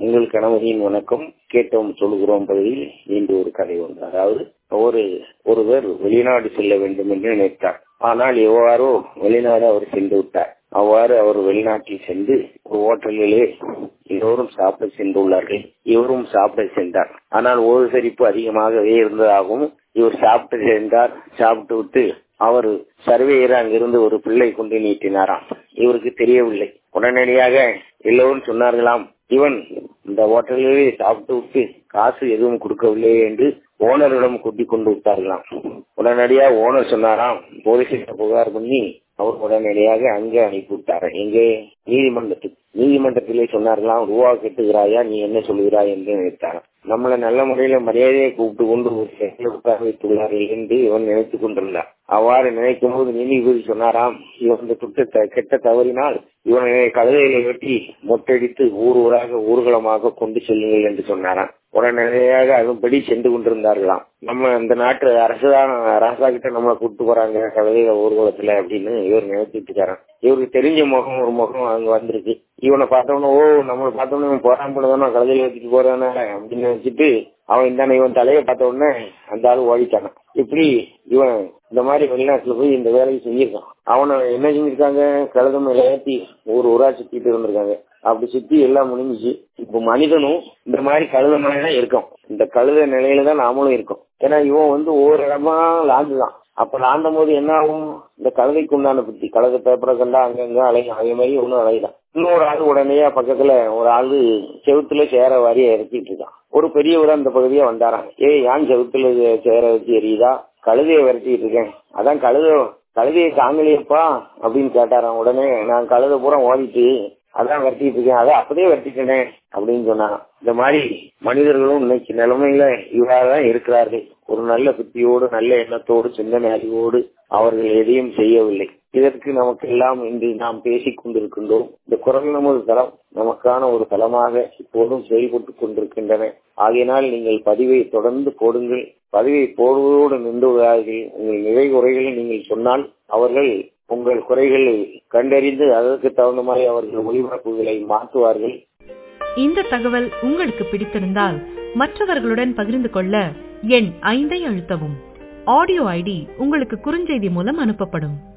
உங்கள் கணவரின் வணக்கம் கேட்டோம் சொல்கிறோம் பகுதியில் இன்று ஒரு கதை ஒன்று அதாவது ஒரு ஒருவர் வெளிநாடு செல்ல வேண்டும் என்று நினைத்தார் ஆனால் எவ்வாறோ வெளிநாடு அவர் சென்று விட்டார் அவ்வாறு அவர் வெளிநாட்டில் சென்று ஒரு ஹோட்டலிலே எல்லோரும் சாப்பிட சென்றுள்ளார்கள் இவரும் சாப்பிட சென்றார் ஆனால் ஒரு சரிப்பு அதிகமாகவே இருந்ததாகவும் இவர் சாப்பிட்டு சென்றார் சாப்பிட்டு விட்டு அவர் சர்வேயர் அங்கிருந்து ஒரு பிள்ளை கொண்டு நீட்டினாராம் இவருக்கு தெரியவில்லை உடனடியாக எல்லோரும் சொன்னார்களாம் இவன் இந்த ஹோட்டலிலே சாப்பிட்டு விட்டு காசு எதுவும் கொடுக்கவில்லை என்று ஓனரிடம் கூட்டிக் கொண்டு விட்டார்களாம் உடனடியாக ஓனர் சொன்னாராம் போலீசில் புகார் பண்ணி அவர் உடனடியாக அங்கே அனுப்பிவிட்டார் எங்கே நீதிமன்றத்துக்கு நீதிமன்றத்திலே சொன்னார்களாம் ரூபா கட்டுகிறாயா நீ என்ன சொல்லுகிறாய் என்று நினைத்தார் நம்மள நல்ல முறையில மரியாதையை கூப்பிட்டு கொண்டு ஒரு செட்டில் உட்கார வைத்துள்ளார்கள் என்று இவன் நினைத்துக் கொண்டிருந்தார் அவ்வாறு நினைக்கும் போது நீதிபதி சொன்னாராம் இவன் இந்த துட்ட கெட்ட தவறினால் இவனை கழுதையில வெட்டி மொட்டடித்து ஊர் ஊராக ஊர்வலமாக கொண்டு செல்லுங்கள் என்று சொன்னாராம் உடனடியாக அதன்படி சென்று கொண்டிருந்தார்களாம் நம்ம இந்த நாட்டு அரசுதான் ராசா கிட்ட நம்மளை கூப்பிட்டு போறாங்க கழுதையில ஊர்வலத்துல அப்படின்னு இவர் நினைச்சிட்டு இருக்காராம் இவருக்கு தெரிஞ்ச முகம் ஒரு முகம் அங்க வந்திருக்கு இவனை பார்த்தவன ஓ நம்மளை பார்த்தவன இவன் போறான் போனதான கழுதையில வச்சுட்டு போறானே அப்படின்னு நினைச்சிட்டு அவன் இந்த இவன் தலையை பார்த்த உடனே அந்த ஆளு ஓடிட்டானான் இப்படி இவன் இந்த மாதிரி வெளிநாட்டுல போய் இந்த வேலையை செஞ்சிருக்கான் அவனை என்ன செஞ்சிருக்காங்க கழுத மேல ஏற்றி ஒரு ஊரா சுத்திட்டு இருந்திருக்காங்க அப்படி சுத்தி எல்லாம் முடிஞ்சிச்சு இப்ப மனிதனும் இந்த மாதிரி கழுத மேலதான் இருக்கும் இந்த கழுத நிலையில தான் நாமளும் இருக்கோம் ஏன்னா இவன் வந்து ஒவ்வொரு இடமா லாந்துதான் அப்ப லாண்டும் போது என்ன ஆகும் இந்த கழுதைக்கு உண்டான புத்தி கழுத பேப்பரை கண்டா அங்கங்க அலையும் அதே மாதிரி ஒன்னும் அலையலாம் இன்னொரு ஆள் உடனே பக்கத்துல ஒரு ஆளு செவுத்துல சேர வாரிய இறக்கிட்டு இருக்கான் ஒரு பெரியவர் அந்த பகுதியா வந்தாராம் ஏய் ஏன் செவுத்துல சேர வச்சு எரியுதா கழுதையை விரட்டிட்டு இருக்கேன் அதான் கழுத கழுதையை தாங்கலையப்பா அப்படின்னு கேட்டாராம் உடனே நான் கழுத பூரா ஓடிட்டு அதான் விரட்டிட்டு இருக்கேன் அதான் அப்படியே விரட்டிட்டேனே அப்படின்னு சொன்னாங்க இந்த மாதிரி மனிதர்களும் இன்னைக்கு நிலைமையில இவ்வாறுதான் இருக்கிறார்கள் ஒரு நல்ல புத்தியோடு நல்ல எண்ணத்தோடு சிந்தனை அறிவோடு அவர்கள் எதையும் செய்யவில்லை இதற்கு நமக்கு எல்லாம் இன்று நாம் பேசிக் கொண்டிருக்கின்றோம் இந்த குரல் நமது தளம் நமக்கான ஒரு தளமாக இப்போதும் செயல்பட்டுக் கொண்டிருக்கின்றன ஆகையினால் நீங்கள் பதிவை தொடர்ந்து போடுங்கள் பதிவை போடுவதோடு நின்று விடாதீர்கள் உங்கள் நிறை குறைகளை நீங்கள் சொன்னால் அவர்கள் உங்கள் குறைகளை கண்டறிந்து அதற்கு தகுந்த மாதிரி அவர்கள் ஒளிபரப்புகளை மாற்றுவார்கள் இந்த தகவல் உங்களுக்கு பிடித்திருந்தால் மற்றவர்களுடன் பகிர்ந்து கொள்ள எண் ஐந்தை அழுத்தவும் ஆடியோ ஐடி உங்களுக்கு குறுஞ்செய்தி மூலம் அனுப்பப்படும்